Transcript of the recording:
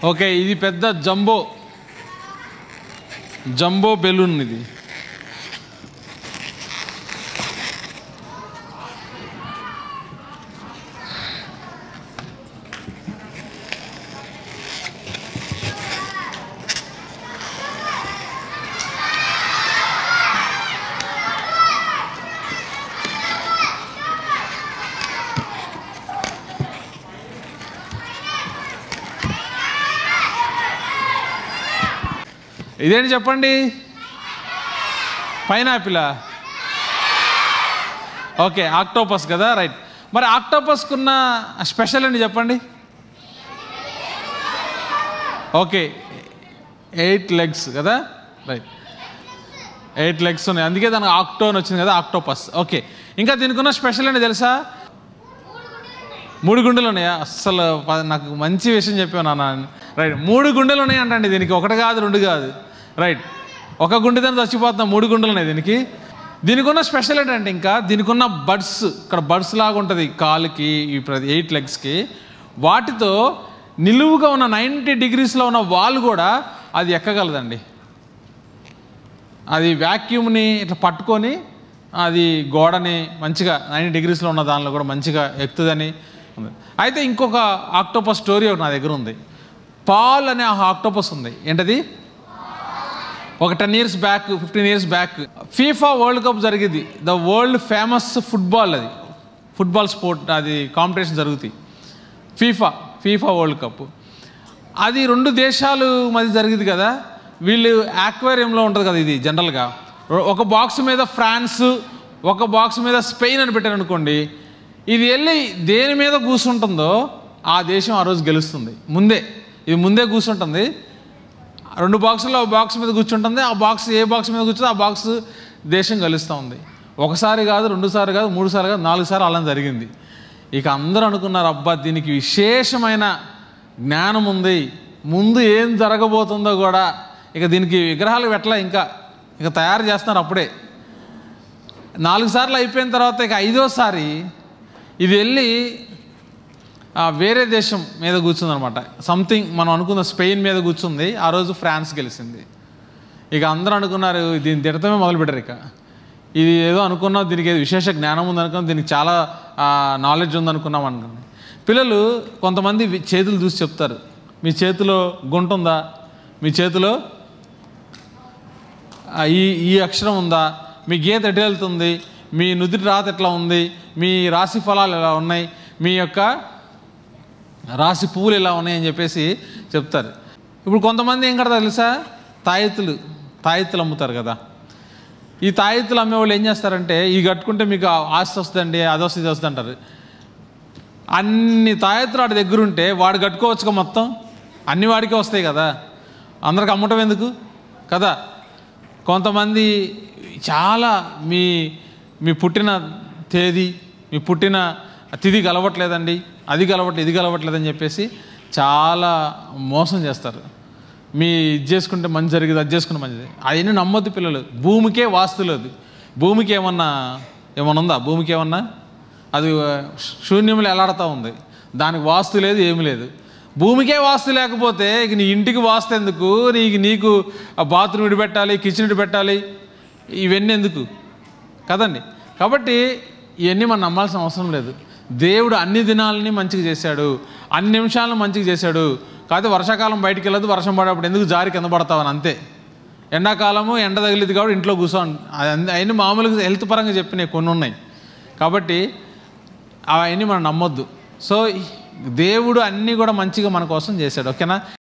okay ఇది పెద్ద jumbo jumbo balloon ఇది ఇదేంటి చెప్పండి పైనాపిలా ఓకే ఆక్టోపస్ కదా రైట్ మరి ఆక్టోపస్కున్న స్పెషల్ ఏంటి చెప్పండి ఓకే ఎయిట్ లెగ్స్ కదా రైట్ ఎయిట్ లెగ్స్ ఉన్నాయి అందుకే దానికి ఆక్టో అని వచ్చింది కదా ఆక్టోపస్ ఓకే ఇంకా దీనికి ఉన్న స్పెషల్ ఏంటి తెలుసా మూడు గుండెలు ఉన్నాయా అస్సలు ప- నాకు మంచి విషయం చెప్పావు నాన్న రైట్ మూడు గుండెలు ఉన్నాయి అంటండి దీనికి ఒకటి కాదు రెండు కాదు రైట్ ఒక గుండెతో చచ్చిపోతున్నాం మూడు గుండెలు ఉన్నాయి దీనికి దీనికి ఉన్న స్పెషల్ ఏంటంటే ఇంకా దీనికి ఉన్న బడ్స్ ఇక్కడ బడ్స్ లాగా ఉంటుంది కాలుకి ఈ ప్రతి ఎయిట్ లెగ్స్కి వాటితో నిలువుగా ఉన్న నైంటీ డిగ్రీస్లో ఉన్న వాల్ కూడా అది ఎక్కగలదండి అది వ్యాక్యూమ్ని ఇట్లా పట్టుకొని అది గోడని మంచిగా నైన్ డిగ్రీస్లో ఉన్న దానిలో కూడా మంచిగా ఎక్కుతుందని ఉంది అయితే ఇంకొక ఆక్టోపస్ స్టోరీ ఒకటి నా దగ్గర ఉంది పాల్ అనే ఆ ఆక్టోపస్ ఉంది ఏంటది ఒక ten years back fifteen years back FIFA world cup జరిగింది ద వరల్డ్ ఫేమస్ ఫుట్బాల్ అది ఫుట్బాల్ స్పోర్ట్ అది కాంపిటీషన్ జరుగుతాయి ఫీఫా ఫీఫా వరల్డ్ కప్ అది రెండు దేశాలు మధ్య జరిగింది కదా వీళ్ళు ఆక్వేరియంలో ఉంటుంది కదా ఇది జనరల్గా ఒక బాక్స్ మీద ఫ్రాన్స్ ఒక బాక్స్ మీద స్పెయిన్ అని పెట్టారు అనుకోండి ఇది వెళ్ళి దేని మీద కూర్చుంటుందో ఆ దేశం ఆ రోజు గెలుస్తుంది ముందే ఇది ముందే కూర్చుంటుంది రెండు బాక్సుల్లో ఒక బాక్స్ మీద కూర్చుంటుంది ఆ బాక్స్ ఏ బాక్స్ మీద కూర్చుందో ఆ బాక్స్ దేశం గెలుస్తూ ఉంది ఒకసారి కాదు రెండు సార్లు కాదు మూడు సార్లు కాదు నాలుగు సార్లు అలా జరిగింది ఇక అందరూ అనుకున్నారు అబ్బా దీనికి విశేషమైన జ్ఞానం ఉంది ముందు ఏం జరగబోతుందో కూడా ఇక దీనికి విగ్రహాలు పెట్టలే ఇంకా ఇక తయారు చేస్తున్నారు అప్పుడే నాలుగు సార్లు అయిపోయిన తర్వాత ఇక ఐదోసారి ఇది వెళ్ళి ఆ, వేరే దేశం మీద కూర్చుంది అనమాట సంథింగ్ మనం అనుకున్న స్పెయిన్ మీద కూర్చుంది ఆ రోజు ఫ్రాన్స్ గెలిచింది ఇక అందరూ అనుకున్నారు దీన్ని తిడతమే మొదలుపెట్టారు ఇక ఇది ఏదో అనుకున్నాం దీనికి ఏదో విశేష జ్ఞానం ఉంది అనుకున్నాం దీనికి చాలా నాలెడ్జ్ ఉంది అనుకున్నాం అనుకున్నాం పిల్లలు కొంతమంది వి- చేతులు చూసి చెప్తారు మీ చేతిలో గుంట ఉందా మీ చేతిలో ఆ, ఈ ఈ అక్షరం ఉందా మీ గీత ఎటు వెళ్తుంది మీ నుదుటి రాత ఎట్లా ఉంది మీ రాశి ఫలాలు ఎలా ఉన్నాయి మీ యొక్క రాశి పువ్వులు ఎలా ఉన్నాయని చెప్పేసి చెప్తారు ఇప్పుడు కొంతమంది ఏం కడతారు తెలుసా తాయెత్తులు తాయెత్తులు అమ్ముతారు కదా ఈ తాయెత్తులు అమ్మేవాళ్ళు ఏం చేస్తారంటే ఈ కట్టుకుంటే మీకు ఆ ఆస్తి వస్తుందండి అది వస్తుంది ఇది వస్తుంది అంటారు అన్ని తాయెత్తులు వాడి దగ్గర ఉంటే వాడు కట్టుకోవచ్చుగా మొత్తం అన్ని వాడికే వస్తాయి కదా అందరికి అమ్మటం ఎందుకు కదా కొంతమంది చాలా మీ మీ పుట్టిన తేదీ మీ పుట్టిన తిది కలవట్లేదండి అది కలవట్లేదు ఇది కలవట్లేదని చెప్పేసి చాలా మోసం చేస్తారు మీ ఇది చేసుకుంటే మంచి జరిగింది అది చేసుకుంటే మంచిది అవన్నీ నమ్మొద్దు పిల్లలు భూమికే వాస్తు లేదు భూమికి ఏమన్నా ఏమన్నా ఉందా భూమికి ఏమన్నా అది ఆ, శూన్యంలో ఎలాడుతూ ఉంది దానికి వాస్తు లేదు ఏమి లేదు భూమికే వాస్తు లేకపోతే ఇక నీ ఇంటికి వాస్తు ఎందుకు నీకు నీకు ఆ బాత్రూమ్ ఇటు పెట్టాలి కిచెన్ ఇటు పెట్టాలి ఇవన్నీ ఎందుకు కదండి కాబట్టి ఇవన్నీ మనం నమ్మాల్సిన అవసరం లేదు దేవుడు అన్ని దినాలని మంచిగా చేశాడు అన్ని నిమిషాలను మంచిగా చేశాడు కాకపోతే వర్షాకాలం బయటికి వెళ్ళదు వర్షం పడేటప్పుడు ఎందుకు జారి కింద పడతావని అంతే ఎండాకాలము ఎండ తగిలింది కాబట్టి ఇంట్లో కూర్చోండి అవన్నీ మామూలుగా హెల్త్ పరంగా చెప్పినవి కొన్ని ఉన్నాయి కాబట్టి అవన్నీ మనం నమ్మొద్దు సో దేవుడు అన్నీ కూడా మంచిగా మన కోసం చేశాడు ఓకేనా